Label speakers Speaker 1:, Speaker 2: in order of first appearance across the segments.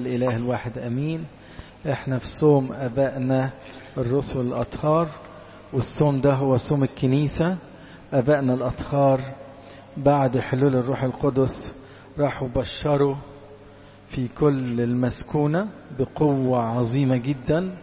Speaker 1: الإله الواحد أمين احنا في صوم أبائنا الرسل الأطهار والصوم ده هو صوم الكنيسة أبائنا الأطهار بعد حلول الروح القدس راحوا بشروا في كل المسكونة بقوة عظيمة جدا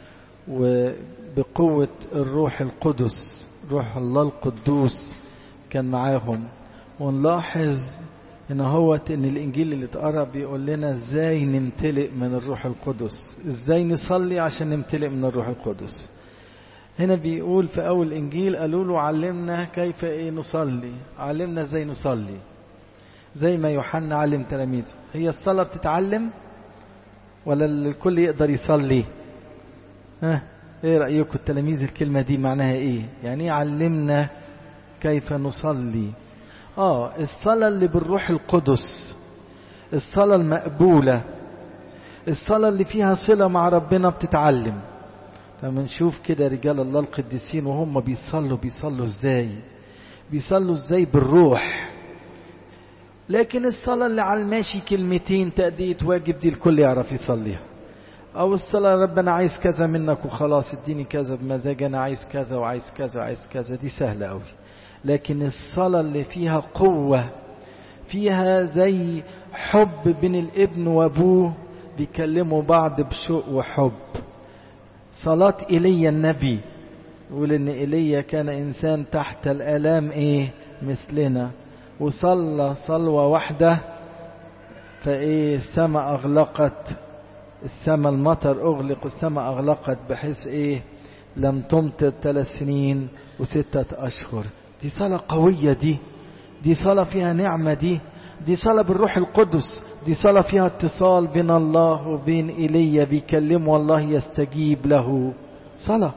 Speaker 1: وبقوة الروح القدس روح الله القدوس كان معاهم ونلاحظ ان هو ان الانجيل اللي اتقرا بيقول لنا ازاي نمتلئ من الروح القدس ازاي نصلي عشان نمتلئ من الروح القدس هنا بيقول في اول انجيل قالوا له علمنا كيف ايه نصلي علمنا ازاي نصلي زي ما يوحنا علم تلاميذه هي الصلاه بتتعلم ولا الكل يقدر يصلي ها ايه رايكم التلاميذ الكلمه دي معناها ايه يعني ايه علمنا كيف نصلي اه الصلاة اللي بالروح القدس الصلاة المقبولة الصلاة اللي فيها صلة مع ربنا بتتعلم لما نشوف كده رجال الله القديسين وهم بيصلوا بيصلوا ازاي بيصلوا ازاي بالروح لكن الصلاة اللي على الماشي كلمتين تأدية واجب دي الكل يعرف يصليها أو الصلاة رب أنا عايز كذا منك وخلاص اديني كذا بمزاج أنا عايز كذا وعايز كذا وعايز كذا دي سهلة أوي لكن الصلاة اللي فيها قوة فيها زي حب بين الابن وابوه بيكلموا بعض بشوق وحب صلاة إيليا النبي يقول إن إيليا كان إنسان تحت الآلام إيه مثلنا وصلى صلوة واحدة فإيه السماء أغلقت السماء المطر أغلق والسماء أغلقت بحيث إيه لم تمطر ثلاث سنين وستة أشهر دي صلاة قوية دي دي صلاة فيها نعمة دي دي صلاة بالروح القدس دي صلاة فيها اتصال بين الله وبين إيليا بيكلمه والله يستجيب له صلاة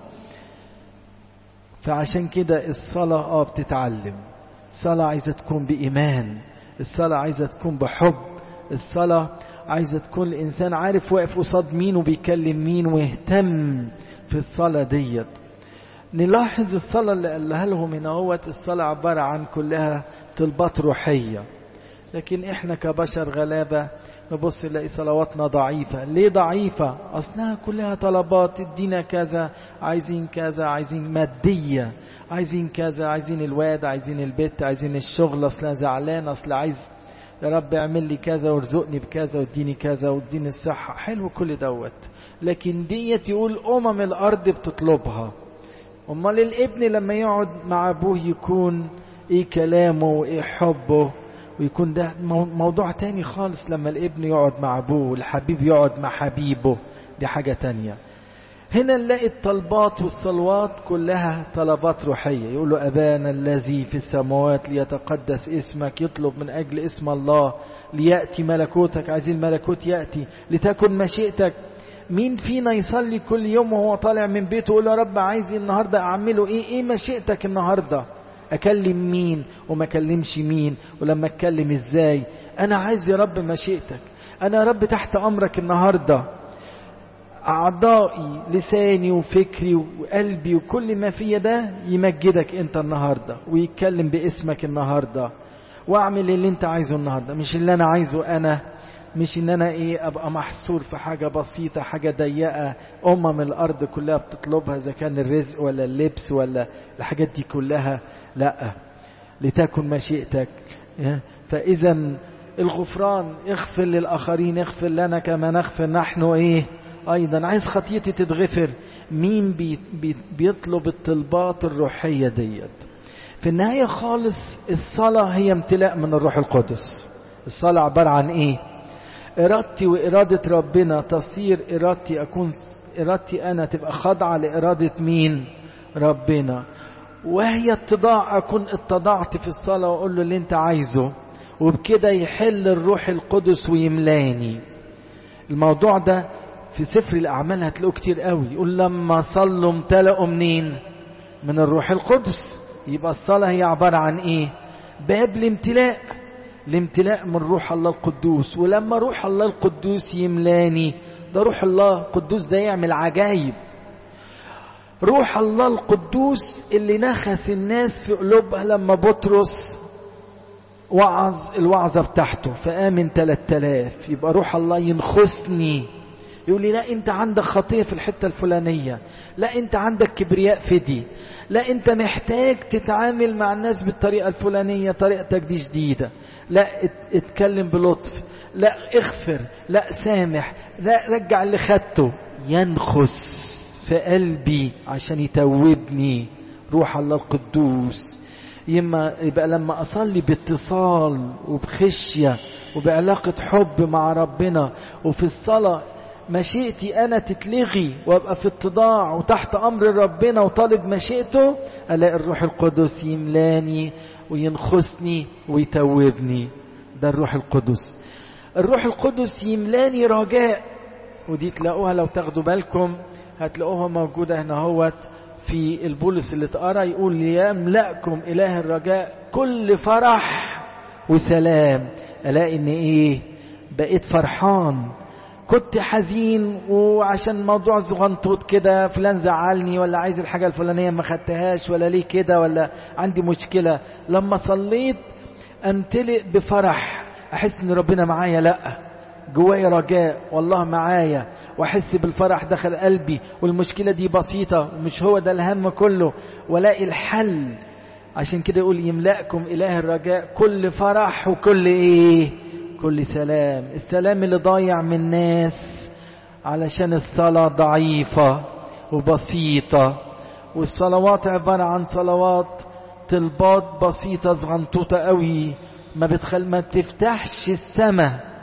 Speaker 1: فعشان كده الصلاة اه بتتعلم الصلاة عايزة تكون بإيمان الصلاة عايزة تكون بحب الصلاة عايزة تكون الإنسان عارف واقف قصاد مين وبيكلم مين ويهتم في الصلاة ديت نلاحظ الصلاة اللي قالها لهم هنا هوت الصلاة عبارة عن كلها طلبات روحية لكن احنا كبشر غلابة نبص نلاقي صلواتنا ضعيفة ليه ضعيفة أصلها كلها طلبات ادينا كذا عايزين كذا عايزين مادية عايزين كذا عايزين الواد عايزين البيت عايزين الشغل أصلها زعلان أصل عايز يا رب اعمل لي كذا وارزقني بكذا واديني كذا واديني الصحة حلو كل دوت لكن ديت يقول أمم الأرض بتطلبها امال الابن لما يقعد مع ابوه يكون ايه كلامه وايه حبه ويكون ده موضوع تاني خالص لما الابن يقعد مع ابوه والحبيب يقعد مع حبيبه دي حاجة تانية هنا نلاقي الطلبات والصلوات كلها طلبات روحية يقول له أبانا الذي في السماوات ليتقدس اسمك يطلب من أجل اسم الله ليأتي ملكوتك عايزين الملكوت يأتي لتكن مشيئتك مين فينا يصلي كل يوم وهو طالع من بيته يقول يا رب عايز النهارده اعمله ايه ايه مشيئتك النهارده اكلم مين وما اكلمش مين ولما اتكلم ازاي انا عايز يا رب مشيئتك انا يا رب تحت امرك النهارده اعضائي لساني وفكري وقلبي وكل ما فيا ده يمجدك انت النهارده ويتكلم باسمك النهارده واعمل اللي انت عايزه النهارده مش اللي انا عايزه انا مش ان انا ايه ابقى محصور في حاجة بسيطة حاجة ضيقة امم الارض كلها بتطلبها اذا كان الرزق ولا اللبس ولا الحاجات دي كلها لا لتكن مشيئتك فاذا الغفران اغفر للاخرين اغفر لنا كما نغفر نحن ايه ايضا عايز خطيتي تتغفر مين بي بي بيطلب الطلبات الروحية ديت في النهاية خالص الصلاة هي امتلاء من الروح القدس الصلاة عبارة عن ايه إرادتي وإرادة ربنا تصير إرادتي أكون إرادتي أنا تبقى خاضعة لإرادة مين؟ ربنا وهي اتضاع أكون اتضعت في الصلاة وأقول له اللي أنت عايزه وبكده يحل الروح القدس ويملاني الموضوع ده في سفر الأعمال هتلاقوه كتير قوي يقول لما صلوا امتلأوا منين؟ من الروح القدس يبقى الصلاة هي عبارة عن إيه؟ باب الامتلاء الامتلاء من روح الله القدوس ولما روح الله القدوس يملاني ده روح الله القدوس ده يعمل عجايب روح الله القدوس اللي نخس الناس في قلوبها لما بطرس وعظ الوعظة بتاعته فآمن 3000 يبقى روح الله ينخسني يقول لي لا انت عندك خطية في الحتة الفلانية لا انت عندك كبرياء فدي لا انت محتاج تتعامل مع الناس بالطريقة الفلانية طريقتك دي جديدة لا اتكلم بلطف لا اغفر لا سامح لا رجع اللي خدته ينخس في قلبي عشان يتوبني روح الله القدوس يما يبقى لما اصلي باتصال وبخشيه وبعلاقه حب مع ربنا وفي الصلاه مشيئتي انا تتلغي وابقى في اتضاع وتحت امر ربنا وطالب مشيئته الاقي الروح القدس يملاني وينخسني ويتوبني ده الروح القدس الروح القدس يملاني رجاء ودي تلاقوها لو تاخدوا بالكم هتلاقوها موجودة هنا هوت في البولس اللي اتقرا يقول ليملأكم إله الرجاء كل فرح وسلام ألاقي إن إيه بقيت فرحان كنت حزين وعشان موضوع زغنطوط كده فلان زعلني ولا عايز الحاجة الفلانية ما خدتهاش ولا ليه كده ولا عندي مشكلة لما صليت امتلئ بفرح احس ان ربنا معايا لا جوايا رجاء والله معايا واحس بالفرح دخل قلبي والمشكلة دي بسيطة ومش هو ده الهم كله ولاقي الحل عشان كده يقول يملأكم إله الرجاء كل فرح وكل إيه كل سلام السلام اللي ضايع من الناس علشان الصلاة ضعيفة وبسيطة والصلوات عبارة عن صلوات طلبات بسيطة صغنطوطة قوي ما بتخل ما بتفتحش السماء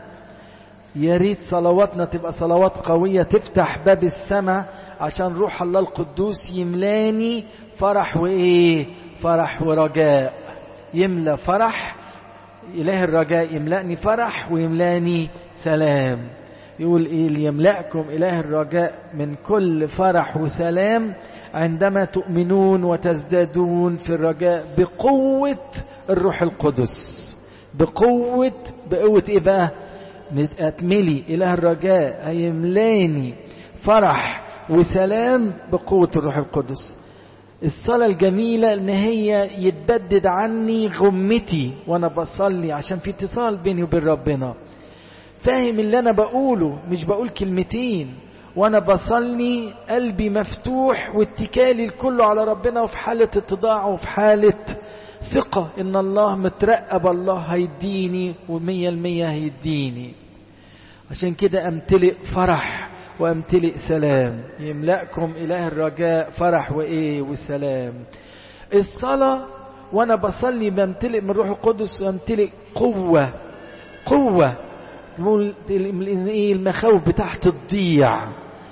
Speaker 1: يا ريت صلواتنا تبقى صلوات قوية تفتح باب السماء عشان روح الله القدوس يملاني فرح وإيه فرح ورجاء يملى فرح إله الرجاء يملأني فرح ويملاني سلام يقول إيه ليملأكم إله الرجاء من كل فرح وسلام عندما تؤمنون وتزدادون في الرجاء بقوة الروح القدس بقوة بقوة إيه بقى نتأتملي إله الرجاء هيملاني فرح وسلام بقوة الروح القدس الصلاة الجميلة ان هي يتبدد عني غمتي وانا بصلي عشان في اتصال بيني وبين ربنا فاهم اللي انا بقوله مش بقول كلمتين وانا بصلي قلبي مفتوح واتكالي الكل على ربنا وفي حالة اتضاع وفي حالة ثقة ان الله مترقب الله هيديني ومية المية هيديني عشان كده امتلئ فرح وامتلئ سلام يملأكم إله الرجاء فرح وإيه وسلام الصلاة وأنا بصلي بمتلئ من روح القدس وامتلئ قوة قوة تقول إيه المخاوف بتاعتي تضيع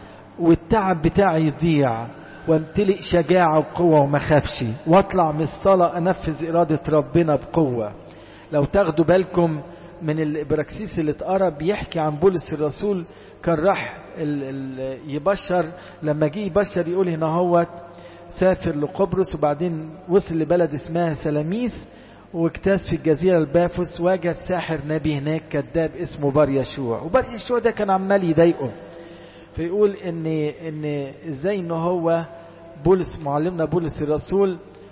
Speaker 1: والتعب بتاعي يضيع وامتلئ شجاعة وقوة وما خافش واطلع من الصلاة انفذ إرادة ربنا بقوة لو تاخدوا بالكم من الابراكسيس اللي اتقرا بيحكي عن بولس الرسول كان راح ال ال يبشر لما جه يبشر يقول هنا هو سافر لقبرص وبعدين وصل لبلد اسمها سلاميس واجتاز في الجزيرة البافوس وجد ساحر نبي هناك كذاب اسمه بار يشوع وبار يشوع ده كان عمال يضايقه فيقول ان ان ازاي ان هو بولس معلمنا بولس الرسول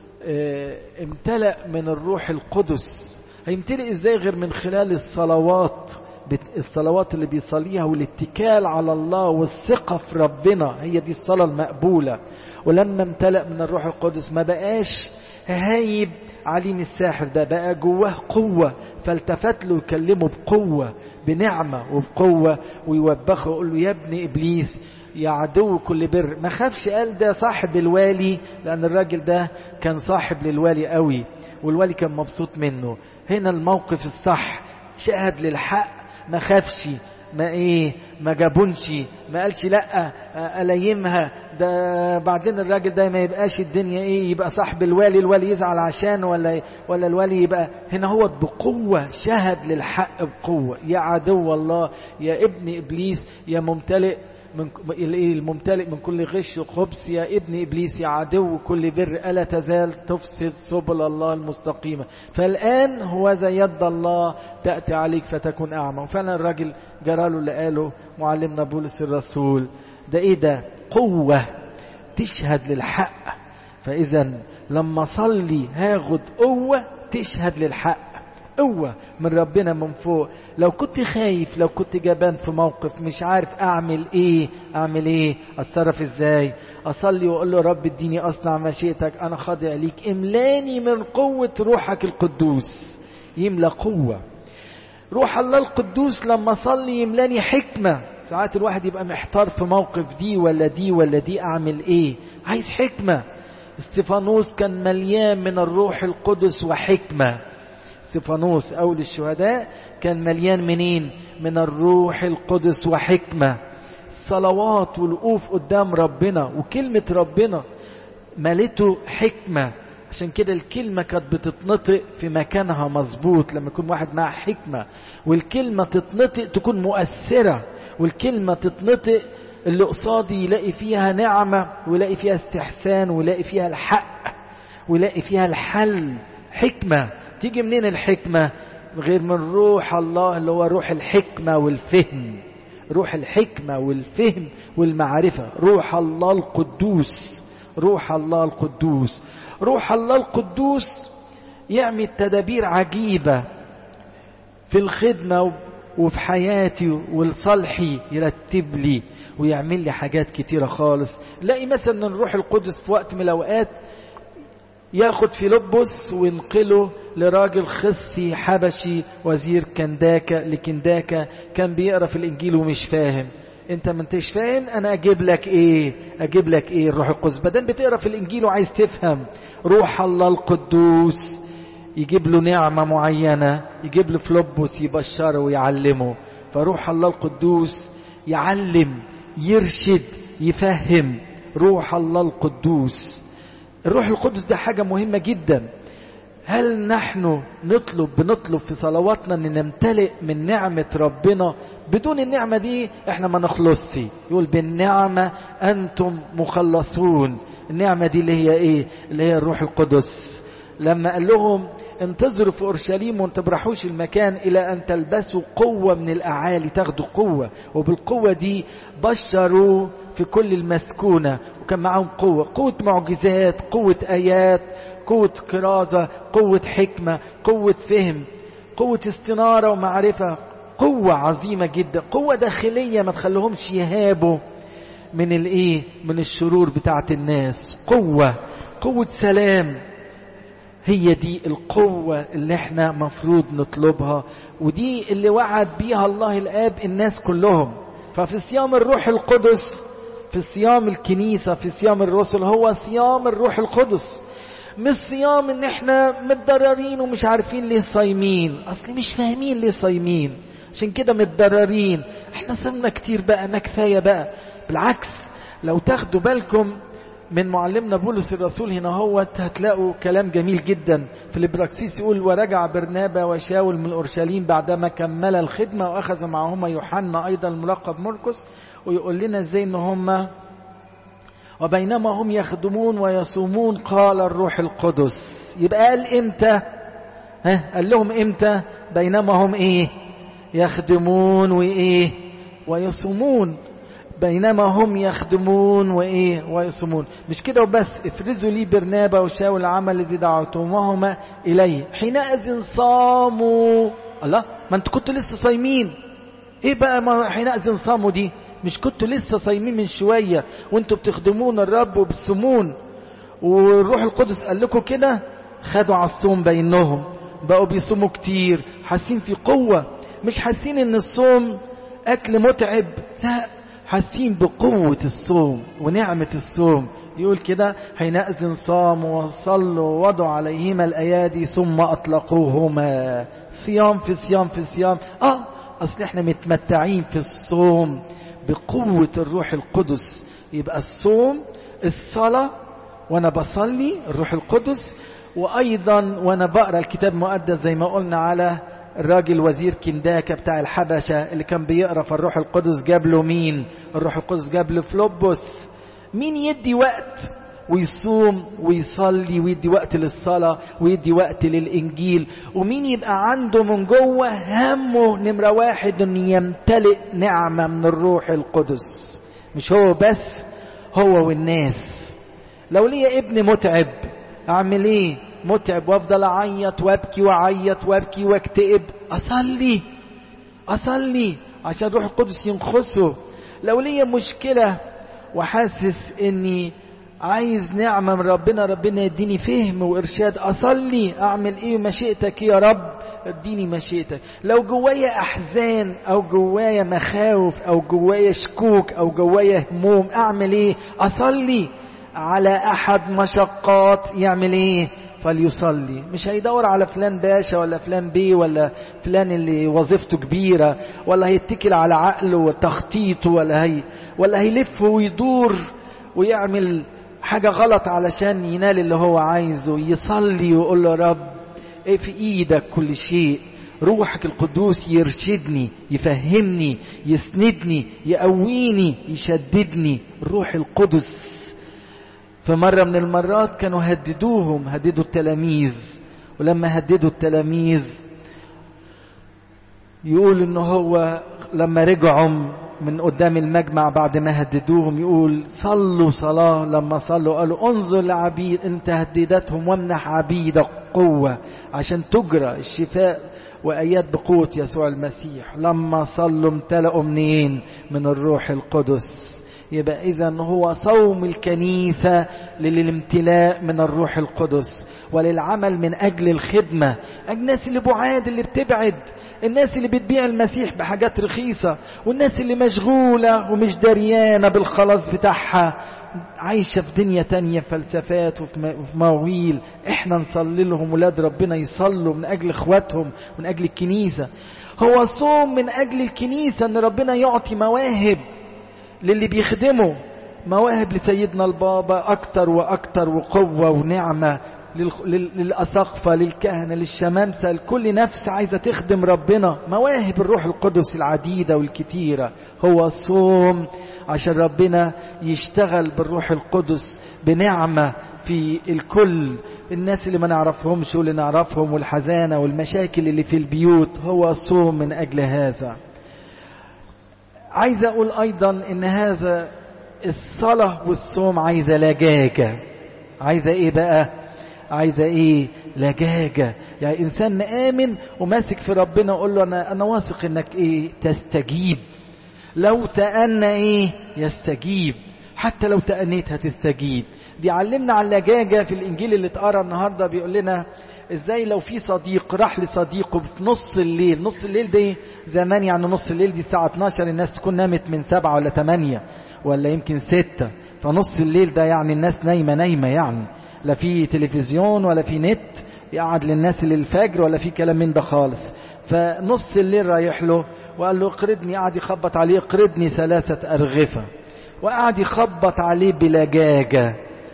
Speaker 1: اه امتلأ من الروح القدس هيمتلئ ازاي غير من خلال الصلوات الصلوات اللي بيصليها والاتكال على الله والثقة في ربنا هي دي الصلاة المقبولة ولما امتلأ من الروح القدس ما بقاش هايب عليم الساحر ده بقى جواه قوة فالتفت له يكلمه بقوة بنعمة وبقوة ويوبخه ويقول له يا ابن إبليس يا عدو كل بر ما خافش قال ده صاحب الوالي لأن الراجل ده كان صاحب للوالي قوي والوالي كان مبسوط منه هنا الموقف الصح شهد للحق ما خافش ما ايه ما جابونش ما قالش لا الايمها ده بعدين الراجل ده ما يبقاش الدنيا ايه يبقى صاحب الوالي الوالي يزعل عشان ولا ولا الوالي يبقى هنا هو بقوه شهد للحق بقوه يا عدو الله يا ابن ابليس يا ممتلئ من الممتلئ من كل غش وخبث يا ابن ابليس يا عدو كل بر الا تزال تفسد سبل الله المستقيمه فالان هو زي يد الله تاتي عليك فتكون اعمى وفعلا الراجل جرى له اللي قاله معلمنا بولس الرسول ده ايه ده قوه تشهد للحق فاذا لما صلي هاخد قوه تشهد للحق قوة من ربنا من فوق لو كنت خايف لو كنت جبان في موقف مش عارف اعمل ايه اعمل ايه اتصرف ازاي اصلي واقول له رب اديني اصنع مشيئتك انا خاضع ليك املاني من قوة روحك القدوس يملى قوة روح الله القدوس لما اصلي يملاني حكمة ساعات الواحد يبقى محتار في موقف دي ولا دي ولا دي اعمل ايه عايز حكمة استفانوس كان مليان من الروح القدس وحكمة استفانوس أول الشهداء كان مليان منين من الروح القدس وحكمة الصلوات والوقوف قدام ربنا وكلمة ربنا ملته حكمة عشان كده الكلمة كانت بتتنطق في مكانها مظبوط لما يكون واحد معاه حكمة والكلمة تتنطق تكون مؤثرة والكلمة تتنطق اللي قصادي يلاقي فيها نعمة ويلاقي فيها استحسان ويلاقي فيها الحق ويلاقي فيها الحل حكمة تيجي منين الحكمة غير من روح الله اللي هو روح الحكمة والفهم روح الحكمة والفهم والمعرفة روح الله القدوس روح الله القدوس روح الله القدوس يعمل تدابير عجيبة في الخدمة وفي حياتي ولصالحي يرتب لي ويعمل لي حاجات كتيرة خالص لاقي مثلا الروح القدس في وقت من الأوقات ياخد فيلبس وينقله لراجل خصي حبشي وزير كنداكا لكنداكا كان بيقرا في الانجيل ومش فاهم انت ما انتش فاهم انا اجيب لك ايه اجيب لك ايه الروح القدس بدل بتقرا في الانجيل وعايز تفهم روح الله القدوس يجيب له نعمه معينه يجيب له فلوبوس يبشره ويعلمه فروح الله القدوس يعلم يرشد يفهم روح الله القدوس الروح القدس ده حاجه مهمه جدا هل نحن نطلب بنطلب في صلواتنا ان نمتلئ من نعمة ربنا بدون النعمة دي احنا ما نخلصش يقول بالنعمة انتم مخلصون النعمة دي اللي هي ايه اللي هي الروح القدس لما قال لهم انتظروا في اورشليم وما تبرحوش المكان الى ان تلبسوا قوة من الاعالي تاخدوا قوة وبالقوة دي بشروا في كل المسكونة وكان معاهم قوة قوة معجزات قوة ايات قوة كرازة قوة حكمة قوة فهم قوة استنارة ومعرفة قوة عظيمة جدا قوة داخلية ما تخليهمش يهابوا من الايه من الشرور بتاعت الناس قوة قوة سلام هي دي القوة اللي احنا مفروض نطلبها ودي اللي وعد بيها الله الآب الناس كلهم ففي صيام الروح القدس في صيام الكنيسة في صيام الرسل هو صيام الروح القدس مش صيام ان احنا متضررين ومش عارفين ليه صايمين اصل مش فاهمين ليه صايمين عشان كده متضررين احنا صمنا كتير بقى ما كفايه بقى بالعكس لو تاخدوا بالكم من معلمنا بولس الرسول هنا هو هتلاقوا كلام جميل جدا في الابراكسيس يقول ورجع برنابا وشاول من اورشليم بعدما كمل الخدمه واخذ معهما يوحنا ايضا الملقب مرقس ويقول لنا ازاي ان هم وبينما هم يخدمون ويصومون قال الروح القدس يبقى قال امتى ها قال لهم امتى بينما هم ايه يخدمون وايه ويصومون بينما هم يخدمون وايه ويصومون مش كده وبس افرزوا لي برنابا وشاول العمل الذي دعوتموهما اليه حينئذ صاموا الله ما انتوا كنتوا لسه صايمين ايه بقى ما حينئذ صاموا دي مش كنتوا لسه صايمين من شوية وانتوا بتخدمون الرب وبتصومون والروح القدس قال لكم كده خدوا على الصوم بينهم بقوا بيصوموا كتير حاسين في قوة مش حاسين ان الصوم اكل متعب لا حاسين بقوة الصوم ونعمة الصوم يقول كده حينئذ صاموا وصلوا ووضعوا عليهما الايادي ثم اطلقوهما صيام في صيام في صيام اه اصل احنا متمتعين في الصوم بقوة الروح القدس يبقى الصوم الصلاة وانا بصلي الروح القدس وايضا وانا بقرا الكتاب المقدس زي ما قلنا على الراجل وزير كنداكا بتاع الحبشة اللي كان بيقرا فالروح القدس جاب له مين الروح القدس جاب له فلوبوس مين يدي وقت ويصوم ويصلي ويدي وقت للصلاة ويدي وقت للإنجيل ومين يبقى عنده من جوه همه نمرة واحد أن يمتلئ نعمة من الروح القدس مش هو بس هو والناس لو ليا ابن متعب أعمل إيه متعب وافضل اعيط وابكي واعيط وابكي واكتئب اصلي اصلي عشان روح القدس ينخسه لو ليا مشكله وحاسس اني عايز نعمه من ربنا ربنا يديني فهم وارشاد اصلي اعمل ايه مشيئتك يا رب اديني مشيئتك لو جوايا احزان او جوايا مخاوف او جوايا شكوك او جوايا هموم اعمل ايه اصلي على احد مشقات يعمل ايه فليصلي مش هيدور على فلان باشا ولا فلان بيه ولا فلان اللي وظيفته كبيرة ولا هيتكل على عقله وتخطيطه ولا هي ولا هيلف ويدور ويعمل حاجة غلط علشان ينال اللي هو عايزه يصلي ويقول له رب ايه في ايدك كل شيء روحك القدوس يرشدني يفهمني يسندني يقويني يشددني الروح القدس في مرة من المرات كانوا هددوهم هددوا التلاميذ ولما هددوا التلاميذ يقول ان هو لما رجعوا من قدام المجمع بعد ما هددوهم يقول صلوا صلاة لما صلوا قالوا انظر لعبيد انت هددتهم وامنح عبيدك قوة عشان تجرى الشفاء وآيات بقوة يسوع المسيح لما صلوا امتلأوا منين من الروح القدس يبقى إذا هو صوم الكنيسة للامتلاء من الروح القدس وللعمل من أجل الخدمة الناس اللي بعاد اللي بتبعد الناس اللي بتبيع المسيح بحاجات رخيصة والناس اللي مشغولة ومش دريانة بالخلاص بتاعها عايشة في دنيا تانية فلسفات وفي مواويل احنا نصلي لهم ولاد ربنا يصلوا من اجل اخواتهم من اجل الكنيسة هو صوم من اجل الكنيسة ان ربنا يعطي مواهب للي بيخدموا مواهب لسيدنا البابا اكتر واكتر وقوة ونعمة للأساقفة للكهنة للشمامسة لكل نفس عايزة تخدم ربنا مواهب الروح القدس العديدة والكتيرة هو صوم عشان ربنا يشتغل بالروح القدس بنعمة في الكل الناس اللي ما نعرفهمش واللي نعرفهم والحزانة والمشاكل اللي في البيوت هو صوم من أجل هذا عايز أقول أيضا إن هذا الصلاة والصوم عايزة لجاجة عايزة إيه بقى عايزة إيه لجاجة يعني إنسان مآمن وماسك في ربنا وقول له أنا, أنا واثق إنك إيه تستجيب لو تأنى إيه يستجيب حتى لو تأنيت هتستجيب بيعلمنا على اللجاجة في الإنجيل اللي اتقرا النهاردة بيقول لنا ازاي لو في صديق راح لصديقه في نص الليل نص الليل دي زمان يعني نص الليل دي الساعة 12 الناس تكون نامت من سبعة ولا ثمانية ولا يمكن ستة فنص الليل ده يعني الناس نايمة نايمة يعني لا في تلفزيون ولا في نت يقعد للناس للفجر ولا في كلام من ده خالص فنص الليل رايح له وقال له اقرضني قعد يخبط عليه اقرضني ثلاثة أرغفة وقعد يخبط عليه بلجاجة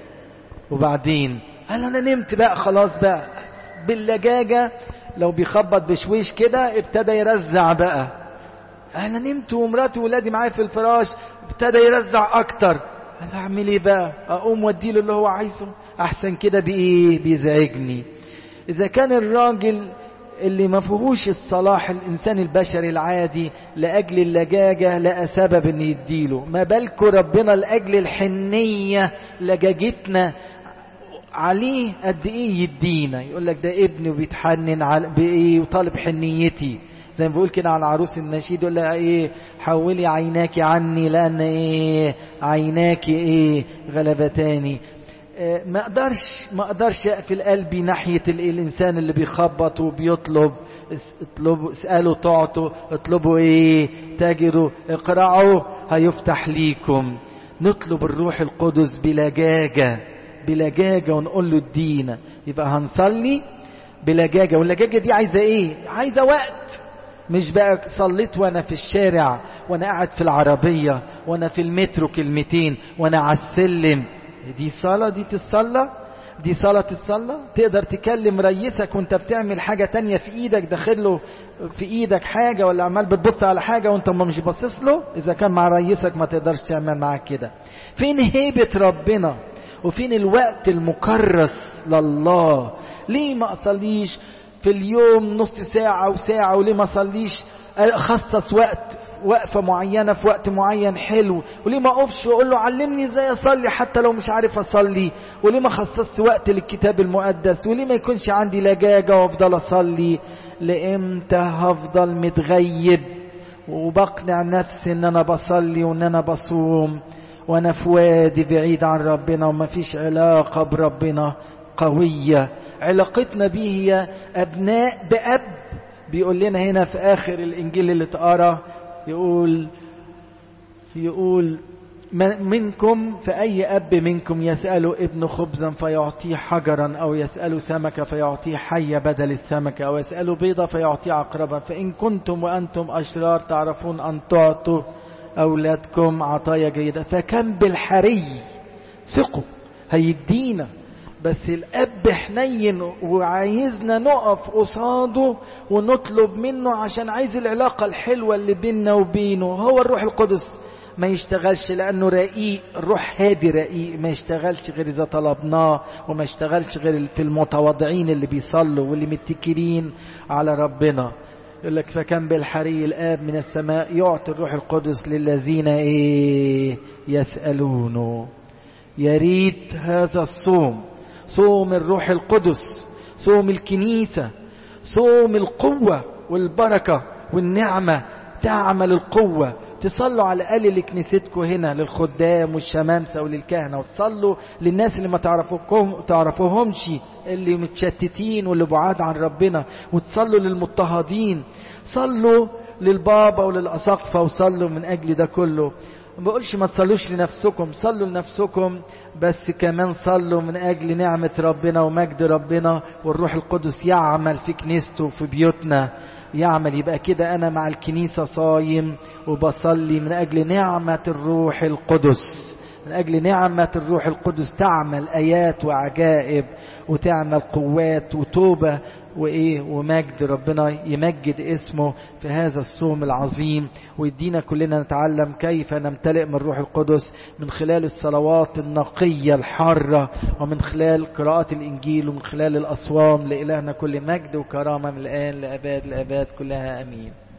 Speaker 1: وبعدين قال انا نمت بقى خلاص بقى باللجاجة لو بيخبط بشويش كده ابتدى يرزع بقى انا نمت ومراتي وولادي معايا في الفراش ابتدى يرزع اكتر انا اعمل ايه بقى اقوم واديله اللي هو عايزه احسن كده بايه بيزعجني اذا كان الراجل اللي ما فيهوش الصلاح الانسان البشري العادي لاجل اللجاجه لقى سبب ان يديله ما بالكم ربنا لاجل الحنيه لجاجتنا عليه قد ايه يدينا يقول لك ده ابني وبيتحنن على بايه وطالب حنيتي زي ما بيقول كده على عروس النشيد يقول لها ايه حولي عيناك عني لان ايه عيناك ايه غلبتاني إيه ما اقدرش ما اقدرش اقفل قلبي ناحيه الانسان اللي بيخبط وبيطلب اطلبوا اسالوا تعطوا اطلبوا ايه تجدوا اقرعوا هيفتح ليكم نطلب الروح القدس بلجاجه بلجاجة ونقول له ادينا يبقى هنصلي بلجاجة واللجاجة دي عايزة ايه عايزة وقت مش بقى صليت وانا في الشارع وانا قاعد في العربية وانا في المترو كلمتين وانا على السلم دي صلاة دي تصلى دي صلاة تصلى تقدر تكلم ريسك وانت بتعمل حاجة تانية في ايدك داخله في ايدك حاجة ولا عمال بتبص على حاجة وانت ما مش باصص له اذا كان مع ريسك ما تقدرش تعمل معاه كده فين هيبة ربنا وفين الوقت المكرس لله ليه ما اصليش في اليوم نص ساعة وساعة وليه ما اصليش اخصص وقت وقفة معينة في وقت معين حلو وليه ما أقفش وأقول له علمني إزاي أصلي حتى لو مش عارف أصلي وليه ما خصصت وقت للكتاب المقدس وليه ما يكونش عندي لجاجة وأفضل أصلي لإمتى هفضل متغيب وبقنع نفسي إن أنا بصلي وإن أنا بصوم وأنا في وادي بعيد عن ربنا ومفيش علاقة بربنا قوية علاقتنا به هي أبناء بأب بيقول لنا هنا في آخر الإنجيل اللي اتقرا يقول يقول منكم فأي أب منكم يسأل ابن خبزا فيعطيه حجرا أو يسأل سمكة فيعطيه حية بدل السمكة أو يسأل بيضة فيعطيه عقربا فإن كنتم وأنتم أشرار تعرفون أن تعطوا أولادكم عطايا جيدة فكم بالحري ثقوا هيدينا بس الأب حنين وعايزنا نقف قصاده ونطلب منه عشان عايز العلاقة الحلوة اللي بيننا وبينه هو الروح القدس ما يشتغلش لأنه رقيق الروح هادي رقيق ما يشتغلش غير إذا طلبناه وما يشتغلش غير في المتواضعين اللي بيصلوا واللي متكلين على ربنا يقول لك فكم بالحري الآب من السماء يعطي الروح القدس للذين إيه يسألونه يا ريت هذا الصوم صوم الروح القدس صوم الكنيسة صوم القوة والبركة والنعمة تعمل القوة تصلوا على الأقل لكنيستكم هنا للخدام والشمامسة وللكهنة وتصلوا للناس اللي ما تعرفوكم تعرفوهمش اللي متشتتين واللي بعاد عن ربنا وتصلوا للمضطهدين صلوا للبابا وللأساقفة وصلوا من أجل ده كله ما بقولش ما تصلوش لنفسكم صلوا لنفسكم بس كمان صلوا من أجل نعمة ربنا ومجد ربنا والروح القدس يعمل في كنيسته وفي بيوتنا يعمل يبقى كده أنا مع الكنيسة صايم وبصلي من أجل نعمة الروح القدس من أجل نعمة الروح القدس تعمل آيات وعجائب وتعمل قوات وتوبة وإيه ومجد ربنا يمجد اسمه في هذا الصوم العظيم ويدينا كلنا نتعلم كيف نمتلئ من الروح القدس من خلال الصلوات النقية الحارة ومن خلال قراءة الإنجيل ومن خلال الأصوام لإلهنا كل مجد وكرامة من الآن لأباد الأباد كلها أمين